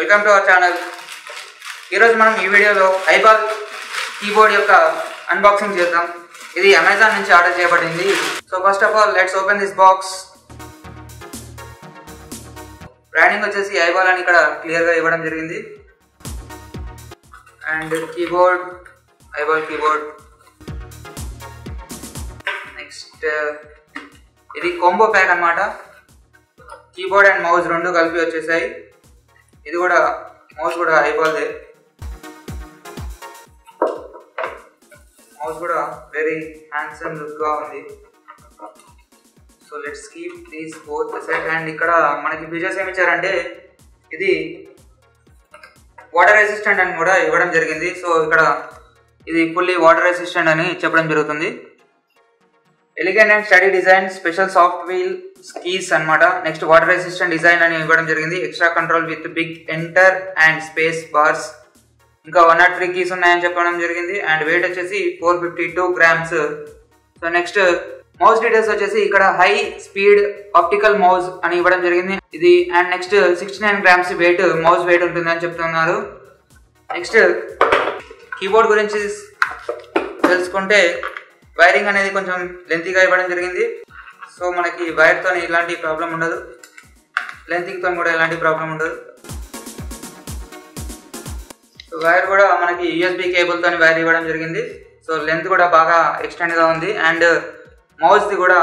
welcome to our channel ఈరోజు మనం ఈ వీడియోలో ఐబాల్ కీబోర్డ్ యొక్క అన్బాక్సింగ్ చేద్దాం ఇది అమెజాన్ నుంచి ఆర్డర్ చేయబడింది so first of all let's open this box branding వచ్చేసి ఐబాల్ అని ఇక్కడ క్లియర్గా ఇవ్వడం జరిగింది and keyboard iBall keyboard next ఇది కాంబో ప్యాక్ అన్నమాట కీబోర్డ్ అండ్ మౌస్ రెండు కలిపి వచ్చేసాయి ఇది కూడా మౌస్ కూడా అయిపోద్ది మౌస్ కూడా వెరీ హ్యాండ్సమ్ లుక్గా ఉంది so let's keep these both set and ఇక్కడ మనకి ఫీచర్స్ ఏమి ఇచ్చారంటే ఇది వాటర్ రెసిస్టెంట్ అని కూడా ఇవ్వడం జరిగింది సో ఇక్కడ ఇది ఫుల్లీ వాటర్ రెసిస్టెంట్ అని చెప్పడం జరుగుతుంది elegant and study design special soft wheel keys అన్నమాట నెక్స్ట్ వాటర్ రెసిస్టెంట్ డిజైన్ అని ఇవ్వడం జరిగింది extra control with big enter and space bars ఇంకా వన్ నాట్ త్రీ కీస్ ఉన్నాయని చెప్పడం జరిగింది అండ్ వెయిట్ వచ్చేసి four fifty two grams so next mouse details వచ్చేసి ఇక్కడ హై స్పీడ్ ఆప్టికల్ మౌస్ అని ఇవ్వడం జరిగింది ఇది and next sixty nine grams weight mouse weight ఉంటుంది అని చెప్తున్నారు నెక్స్ట్ కీబోర్డ్ గురించి తెలుసుకుంటే వైరింగ్ అనేది కొంచెం లెంతీగా ఇవ్వడం జరిగింది సో మనకి వైర్తో ఇలాంటి ప్రాబ్లం ఉండదు లెంతింగ్తో కూడా ఎలాంటి ప్రాబ్లం ఉండదు సో వైర్ కూడా మనకి యూఎస్బి కేబుల్తో వైర్ ఇవ్వడం జరిగింది సో లెంత్ కూడా బాగా ఎక్స్టెండ్గా ఉంది అండ్ మౌస్ది కూడా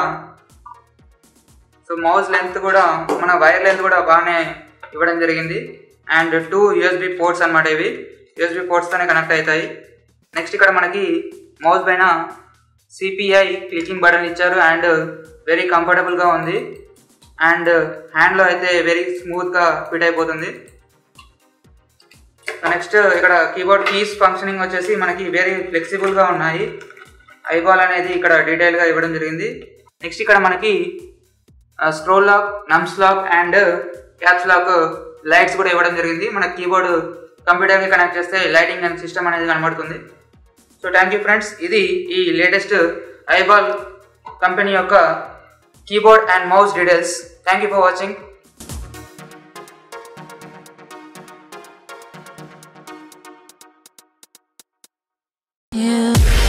సో మౌస్ లెంత్ కూడా మన వైర్ లెంత్ కూడా బాగానే ఇవ్వడం జరిగింది అండ్ టూ యూఎస్బి పోర్ట్స్ అనమాట ఇవి యూఎస్బి పోర్ట్స్తోనే కనెక్ట్ అవుతాయి నెక్స్ట్ ఇక్కడ మనకి మౌస్ పైన సిపిఐ క్లికింగ్ బటన్ ఇచ్చారు అండ్ వెరీ కంఫర్టబుల్గా ఉంది అండ్ హ్యాండ్లో అయితే వెరీ స్మూత్గా ఫిట్ అయిపోతుంది నెక్స్ట్ ఇక్కడ కీబోర్డ్ కీస్ ఫంక్షనింగ్ వచ్చేసి మనకి వెరీ ఫ్లెక్సిబుల్గా ఉన్నాయి ఐబాల్ అనేది ఇక్కడ డీటెయిల్గా ఇవ్వడం జరిగింది నెక్స్ట్ ఇక్కడ మనకి scroll lock nums lock and caps lock lights కూడా ఇవ్వడం జరిగింది మన కీబోర్డ్ కంప్యూటర్కి కనెక్ట్ చేస్తే లైటింగ్ అండ్ సిస్టమ్ అనేది కనబడుతుంది సో థ్యాంక్ యూ ఫ్రెండ్స్ ఇది ఈ లేటెస్ట్ ఐబాల్ కంపెనీ యొక్క keyboard and mouse details thank you for watching You